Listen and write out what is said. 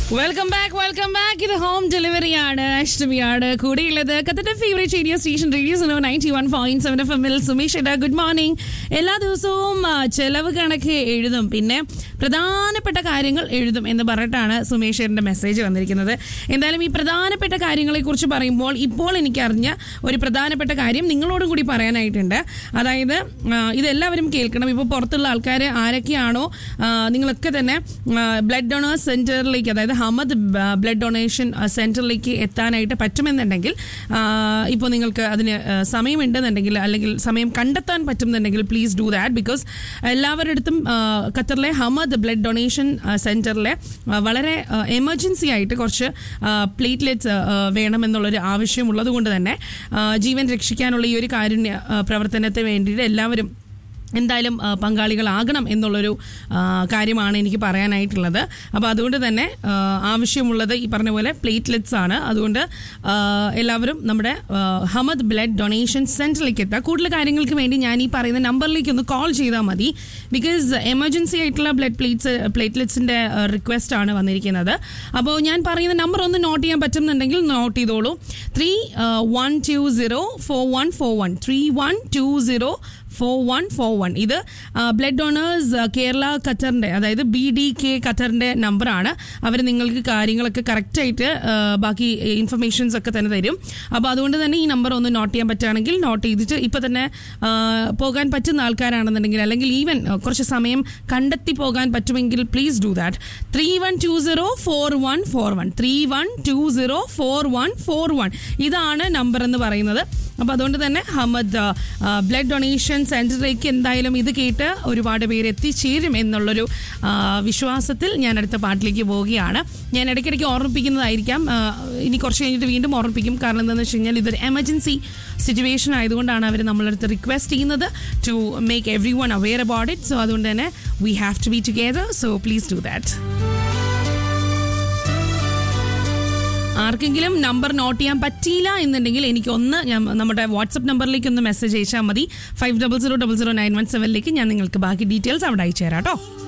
welcome back welcome back ഇത് home delivery ആണ് അഷ്ടമിയാണ് കൂടെയുള്ളത് കത്തന്റെ favourite radio station radio Suno ninety one point seven F എമ്മിൽ സുമേഷ് ഇട ഗുഡ് മോർണിംഗ് എല്ലാ ദിവസവും ആ, ചെലവ് കണക്ക് എഴുതും പിന്നെ പ്രധാനപ്പെട്ട കാര്യങ്ങൾ എഴുതും എന്ന് പറഞ്ഞിട്ടാണ് സുമേഷേറിന്റെ മെസ്സേജ് വന്നിരിക്കുന്നത് എന്തായാലും ഈ പ്രധാനപ്പെട്ട കാര്യങ്ങളെ കുറിച്ച് പറയുമ്പോൾ ഇപ്പോൾ എനിക്ക് അറിഞ്ഞ ഒരു പ്രധാനപ്പെട്ട കാര്യം നിങ്ങളോടും കൂടി പറയാനായിട്ടുണ്ട് അതായത് ആ, ഇതെല്ലാവരും കേൾക്കണം ഇപ്പോൾ പുറത്തുള്ള ആൾക്കാർ ആരൊക്കെയാണോ ആ, നിങ്ങളൊക്കെ തന്നെ ബ്ലഡ് ഡൊണേഴ്സ് സെന്ററിലേക്ക് അതായത് ഹമദ് ബ്ലഡ് ഡൊണേഷൻ സെന്ററിലേക്ക് എത്താനായിട്ട് പറ്റുമെന്നുണ്ടെങ്കിൽ ഇപ്പോൾ നിങ്ങൾക്ക് അതിന് ആ, സമയമുണ്ടെന്നുണ്ടെങ്കിൽ അല്ലെങ്കിൽ സമയം കണ്ടെത്താൻ പറ്റുന്നുണ്ടെങ്കിൽ പ്ലീസ് ഡു ദാറ്റ് ബിക്കോസ് എല്ലാവരുടെ അടുത്തും ആ, ഖത്തറിലെ ഹമദ് ബ്ലഡ് ഡൊണേഷൻ സെന്ററിലെ ആ, വളരെ എമർജൻസി ആയിട്ട് കുറച്ച് പ്ലേറ്റ്ലെറ്റ്സ് വേണമെന്നുള്ളൊരു ആവശ്യമുള്ളത് കൊണ്ട് തന്നെ ആ, ജീവൻ രക്ഷിക്കാനുള്ള ഈ ഒരു കാരുണ്യ ആ, പ്രവർത്തനത്തിന് വേണ്ടിയിട്ട് എല്ലാവരും എന്തായാലും ആ, പങ്കാളികളാകണം എന്നുള്ളൊരു ആ, കാര്യമാണ് എനിക്ക് പറയാനായിട്ടുള്ളത് അപ്പോൾ അതുകൊണ്ട് തന്നെ ആ, ആവശ്യമുള്ളത് ഈ പറഞ്ഞ പോലെ പ്ലേറ്റ്ലെറ്റ്സ് ആണ് അതുകൊണ്ട് ആ, എല്ലാവരും നമ്മുടെ ആ, ഹമദ് ബ്ലഡ് ഡൊണേഷൻ സെൻറ്ററിലേക്ക് എത്തുക കൂടുതൽ കാര്യങ്ങൾക്ക് വേണ്ടി ഞാൻ ഈ പറയുന്ന നമ്പറിലേക്ക് ഒന്ന് കോൾ ചെയ്താൽ മതി ബിക്കോസ് എമർജൻസി ആയിട്ടുള്ള ബ്ലഡ് പ്ലേറ്റ്സ് പ്ലേറ്റ്ലെറ്റ്സിൻ്റെ റിക്വസ്റ്റ് ആണ് വന്നിരിക്കുന്നത് അപ്പോൾ ഞാൻ പറയുന്ന നമ്പർ ഒന്ന് നോട്ട് ചെയ്യാൻ പറ്റുന്നുണ്ടെങ്കിൽ നോട്ട് ചെയ്തോളൂ three one two zero four one four one three one two zero four one four one ഇത് ബ്ലഡ് ഡൊണേഴ്സ് കേരള ഖത്തറിൻ്റെ അതായത് ബി ഡി കെ ഖത്തറിൻ്റെ നമ്പറാണ് അവർ നിങ്ങൾക്ക് കാര്യങ്ങളൊക്കെ കറക്റ്റായിട്ട് ബാക്കി ഇൻഫർമേഷൻസ് ഒക്കെ തന്നെ തരും അപ്പോൾ അതുകൊണ്ട് തന്നെ ഈ നമ്പർ ഒന്ന് നോട്ട് ചെയ്യാൻ പറ്റുകയാണെങ്കിൽ നോട്ട് ചെയ്തിട്ട് ഇപ്പോൾ തന്നെ ആ, പോകാൻ പറ്റുന്ന ആൾക്കാരാണെന്നുണ്ടെങ്കിൽ അല്ലെങ്കിൽ ഈവൻ കുറച്ച് സമയം കണ്ടെത്തി പോകാൻ പറ്റുമെങ്കിൽ please do that three one two zero four one four one three one two zero four one four one ഇതാണ് നമ്പർ എന്ന് പറയുന്നത് അപ്പോൾ അതുകൊണ്ട് തന്നെ ഹമദ് ബ്ലഡ് ഡൊണേഷൻ സെൻറ്ററിലേക്ക് എന്തായാലും ഇത് കേട്ട് ഒരുപാട് പേര് എത്തിച്ചേരും എന്നുള്ളൊരു ആ, വിശ്വാസത്തിൽ ഞാൻ അടുത്ത പാട്ടിലേക്ക് പോവുകയാണ് ഞാൻ ഇടയ്ക്കിടയ്ക്ക് ഓർമ്മിപ്പിക്കുന്നതായിരിക്കാം ആ, ഇനി കുറച്ച് കഴിഞ്ഞിട്ട് വീണ്ടും ഓർമ്മിപ്പിക്കും കാരണം എന്താണെന്ന് വെച്ച് കഴിഞ്ഞാൽ ഇതൊരു എമർജൻസി സിറ്റുവേഷൻ ആയതുകൊണ്ടാണ് അവർ നമ്മളടുത്ത് റിക്വസ്റ്റ് ചെയ്യുന്നത് to make everyone aware about it so അതുകൊണ്ട് തന്നെ we have to be together so please do that ആർക്കെങ്കിലും നമ്പർ നോട്ട് ചെയ്യാൻ പറ്റിയില്ല എന്നുണ്ടെങ്കിൽ എനിക്കൊന്ന് ഞാൻ നമ്മുടെ വാട്സപ്പ് നമ്പറിലേക്ക് ഒന്ന് മെസ്സേജ് അയച്ചാൽ മതി five double zero double zero nine one സെവനിലേക്ക് ഞാൻ നിങ്ങൾക്ക് ബാക്കി ഡീറ്റെയിൽസ് അവിടെ അയച്ചു തരാം കേട്ടോ